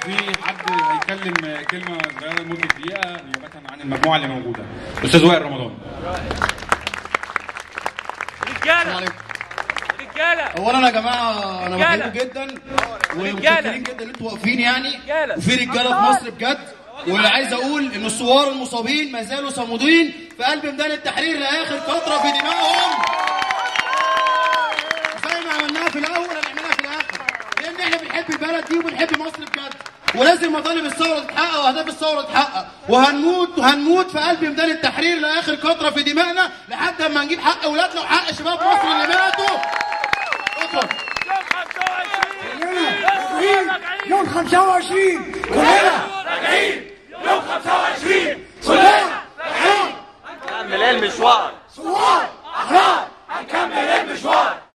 في حد هيتكلم كلمه صغيره لمده دقيقه نيابه عن المجموعه اللي موجوده استاذ وائل رمضان رجاله رجاله اولا يا جماعه انا رجالة. بحبكم جدا رجالة. ومتشكرين جدا ان انتوا واقفين يعني رجالة. وفي رجاله في مصر بجد واللي عايز اقول ان الثوار المصابين ما زالوا صامدين في قلب ميدان التحرير لاخر فتره في دمائهم زي ما عملناها في الاول هنعملها في الاخر لان احنا بنحب البلد دي وبنحب مصر بجد ولازم مطالب الثوره تتحقق واهداف الثوره تتحقق وهنموت وهنموت في قلب ميدان التحرير لاخر قطره في دمائنا لحد ما نجيب حق اولادنا وحق شباب مصر اللي ماتوا شكرا يوم 25 يوم 25 كلنا راجعين يوم 25 كلنا كمل المشوار ثوار احرار هنكمل المشوار